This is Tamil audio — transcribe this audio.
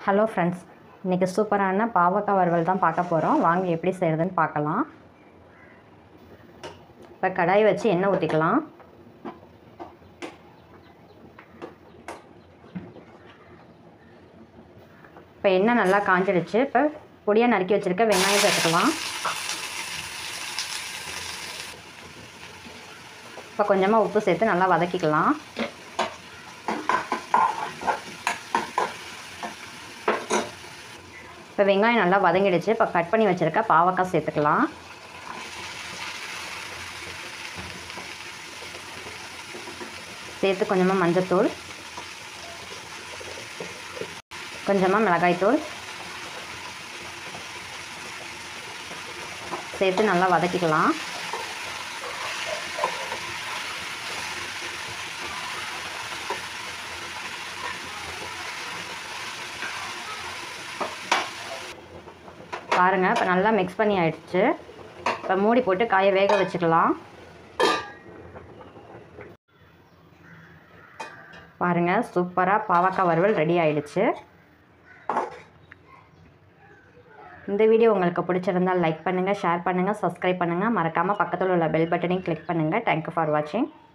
ஹலோ ஃப்ரெண்ட்ஸ் இன்றைக்கி சூப்பரான பாவக்காய் வறுவல் தான் பார்க்க போகிறோம் வாங்க எப்படி செய்கிறதுன்னு பார்க்கலாம் இப்போ கடாய் வச்சு எண்ணெய் ஊற்றிக்கலாம் இப்போ எண்ணெய் நல்லா காஞ்சிடுச்சு இப்போ பொடியாக நறுக்கி வச்சுருக்க வெங்காயம் சேர்த்துக்கலாம் இப்போ கொஞ்சமாக உப்பு சேர்த்து நல்லா வதக்கிக்கலாம் இப்போ வெங்காயம் நல்லா வதங்கிடுச்சு இப்போ கட் பண்ணி வச்சுருக்க பாவக்காய் சேர்த்துக்கலாம் சேர்த்து கொஞ்சமாக மஞ்சத்தூள் கொஞ்சமாக மிளகாய்த்தூள் சேர்த்து நல்லா வதக்கிக்கலாம் பாருங்கள் இப்போ நல்லா மிக்ஸ் பண்ணி ஆயிடுச்சு இப்போ மூடி போட்டு காயை வேக வச்சுக்கலாம் பாருங்கள் சூப்பராக பாவக்காய் வறுவல் ரெடி ஆயிடுச்சு இந்த வீடியோ உங்களுக்கு பிடிச்சிருந்தால் லைக் பண்ணுங்கள் ஷேர் பண்ணுங்கள் சப்ஸ்கிரைப் பண்ணுங்கள் மறக்காமல் பக்கத்தில் உள்ள பெல் பட்டனையும் கிளிக் பண்ணுங்கள் தேங்க்யூ ஃபார் வாட்சிங்